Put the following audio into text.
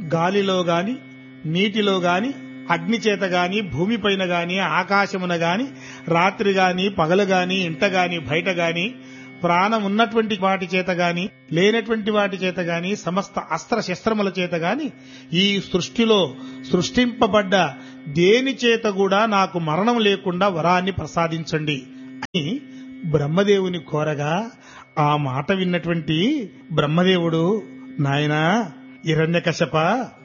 గాలిలో గాని నీటిలో గాని అగ్ని చేత గాని భూమిపైన గాని ఆకాశమున గాని రాత్రి గాని పగలు గాని ఇంట గాని బయట గాని ప్రాణం ఉన్నటువంటి వాటి చేత గాని లేనటువంటి వాటి చేత గాని సమస్త అస్త్ర శస్త్రముల చేత గాని ఈ సృష్టిలో సృష్టింపబడ్డ దేని చేత కూడా నాకు మరణం లేకుండా వరాన్ని ప్రసాదించండి అని బ్రహ్మదేవుని కోరగా ఆ మాట విన్నటువంటి బ్రహ్మదేవుడు నాయనా హిరణ్యకశప